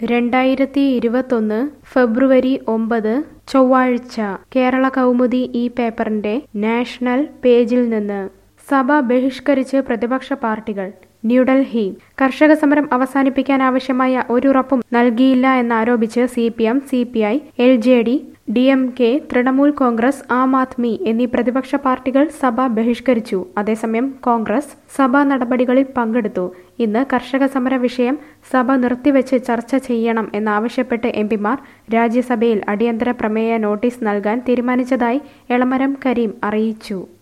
രണ്ടായിരത്തി ഇരുപത്തൊന്ന് ഫെബ്രുവരി ഒമ്പത് ചൊവ്വാഴ്ച കേരള കൗമുദി ഈ പേപ്പറിന്റെ നാഷണൽ പേജിൽ നിന്ന് സഭ ബഹിഷ്കരിച്ച് പ്രതിപക്ഷ പാർട്ടികൾ ന്യൂഡൽഹി കർഷക സമരം അവസാനിപ്പിക്കാൻ ആവശ്യമായ ഒരുറപ്പും നൽകിയില്ല എന്നാരോപിച്ച് C P M C P I L J D D M K Trinamool Congress Aam Aadmi എന്നീ പ്രതിപക്ഷ പാർട്ടികൾ സഭ ബഹിഷ്കരിച്ചു അതേസമയം കോൺഗ്രസ് സഭാ നടപടികളിൽ പങ്കെടുത്തു ഇന്ന് കർഷക സമര വിഷയം സഭ നിർത്തിവെച്ച് ചർച്ച ചെയ്യണം എന്നാവശ്യപ്പെട്ട് എംപിമാർ രാജ്യസഭയിൽ അടിയന്തര പ്രമേയ നോട്ടീസ് നൽകാൻ തീരുമാനിച്ചതായി എളമരം കരീം അറിയിച്ചു